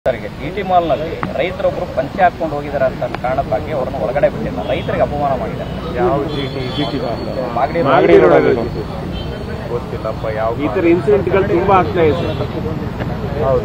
ಸರಿಗೆ T T ಮಾಲ್ನಲ್ಲಿ ರೈತರೊಬ್ಬರು ಪಂಚೆ ಹಾಕೊಂಡು ಹೋಗಿದ್ದಾರೆ ಅಂತ ಕಾರಣಕ್ಕಾಗಿ ಅವರನ್ನು ಒಳಗಡೆ ಬಿಟ್ಟಿಲ್ಲ ರೈತರಿಗೆ ಅಪಮಾನ ಮಾಡಿದ್ದಾರೆ ಯಾವ ಜಿಟಿ ಜಿಟಿ ಮಾಗಡಿ ಮಾಗಡಿ ರೋಡಲ್ಲಿ ಗೊತ್ತಿಲ್ಲಪ್ಪ ಯಾವ ಈ ತರ ಇನ್ಸಿಡೆಂಟ್ಗಳು ತುಂಬಾ ಆಗ್ತಾ ಇದೆ ಸರ್ ಹೌದು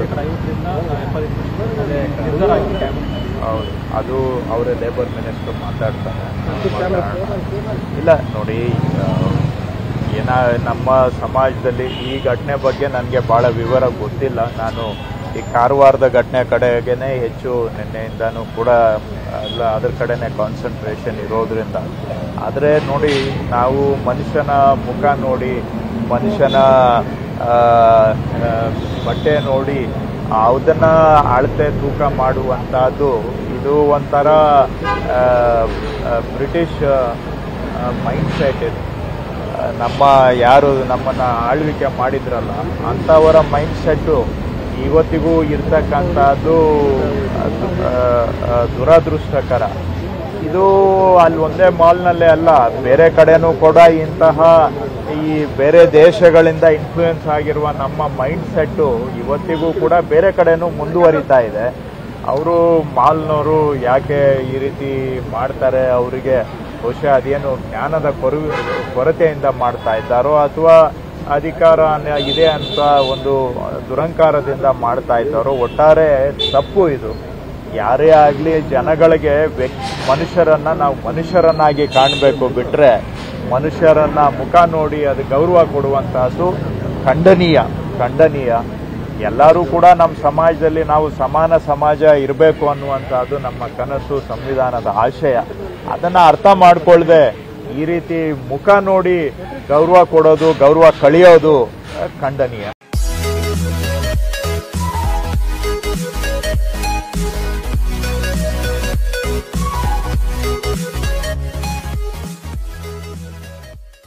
ಹೌದು ಅದು ಅವರೇ ಲೇಬರ್ ಮಿನಿಸ್ಟರ್ ಮಾತಾಡ್ತಾನೆ ಇಲ್ಲ ನೋಡಿ ಆ, ಏನ ನಮ್ಮ ಸಮಾಜದಲ್ಲಿ ಈ ಘಟನೆ ಬಗ್ಗೆ ನನಗೆ ಭಾಳ ವಿವರ ಗೊತ್ತಿಲ್ಲ ನಾನು ಈ ಕಾರವಾರದ ಘಟನೆ ಕಡೆಗೇನೆ ಹೆಚ್ಚು ನಿನ್ನೆಯಿಂದನೂ ಕೂಡ ಎಲ್ಲ ಅದ್ರ ಕಡೆನೇ ಕಾನ್ಸಂಟ್ರೇಷನ್ ಇರೋದ್ರಿಂದ ಆದರೆ ನೋಡಿ ನಾವು ಮನುಷ್ಯನ ಮುಖ ನೋಡಿ ಮನುಷ್ಯನ ಆ, ಆ, ಬಟ್ಟೆ ನೋಡಿ ಅದನ್ನ ಅಳತೆ ತೂಕ ಮಾಡುವಂತಹದ್ದು ಇದು ಒಂಥರ ಆ, ಆ, ಬ್ರಿಟಿಷ್ ಮೈಂಡ್ ಸೆಟ್ ಇದು ಆ, ನಮ್ಮ ಯಾರು ನಮ್ಮನ್ನ ಆಳ್ವಿಕೆ ಮಾಡಿದ್ರಲ್ಲ ಅಂಥವರ ಮೈಂಡ್ ಸೆಟ್ಟು ಇವತ್ತಿಗೂ ಇರ್ತಕ್ಕಂಥದ್ದು ಅದು, ಆ, ಆ, ದುರದೃಷ್ಟಕರ ಇದು ಅಲ್ಲಿ ಒಂದೇ ಮಾಲ್ನಲ್ಲೇ ಅಲ್ಲ ಬೇರೆ ಕಡೆನೂ ಕೂಡ ಇಂತಹ ಈ ಬೇರೆ ದೇಶಗಳಿಂದ ಇನ್ಫ್ಲೂಯೆನ್ಸ್ ಆಗಿರುವ ನಮ್ಮ ಮೈಂಡ್ ಸೆಟ್ಟು ಇವತ್ತಿಗೂ ಕೂಡ ಬೇರೆ ಕಡೆನೂ ಮುಂದುವರಿತಾ ಇದೆ ಅವರು ಮಾಲ್ನವರು ಯಾಕೆ ಈ ರೀತಿ ಮಾಡ್ತಾರೆ ಅವರಿಗೆ ಬಹುಶಃ ಅದೇನು ಜ್ಞಾನದ ಕೊರು ಕೊರತೆಯಿಂದ ಮಾಡ್ತಾ ಇದ್ದಾರೋ ಅಥವಾ ಅಧಿಕಾರ ಅನ್ನ- ಇದೆ ಅಂತ ಒಂದು ದುರಂಕಾರದಿಂದ ಮಾಡ್ತಾ ಇದ್ದಾರೋ ಒಟ್ಟಾರೆ ತಪ್ಪು ಇದು ಯಾರೇ ಆಗಲಿ ಜನಗಳಿಗೆ ವ್ಯಕ್ತಿ ಮನುಷ್ಯರನ್ನ ನಾವು ಮನುಷ್ಯರನ್ನಾಗಿ ಕಾಣಬೇಕು ಬಿಟ್ರೆ ಮನುಷ್ಯರನ್ನ ಮುಖ ನೋಡಿ ಅದು ಗೌರವ ಕೊಡುವಂತಹದ್ದು ಖಂಡನೀಯ ಖಂಡನೀಯ ಎಲ್ಲರೂ ಕೂಡ ನಮ್ಮ ಸಮಾಜದಲ್ಲಿ ನಾವು ಸಮಾನ ಸಮಾಜ ಇರಬೇಕು ಅನ್ನುವಂಥದ್ದು ನಮ್ಮ ಕನಸು ಸಂವಿಧಾನದ ಆಶಯ ಅದನ್ನ ಅರ್ಥ ಮಾಡ್ಕೊಳ್ದೆ ಈ ರೀತಿ ಮುಖ ನೋಡಿ ಗೌರವ ಕೊಡೋದು ಗೌರವ ಕಳಿಯೋದು ಅಹ್, ಖಂಡನೀಯ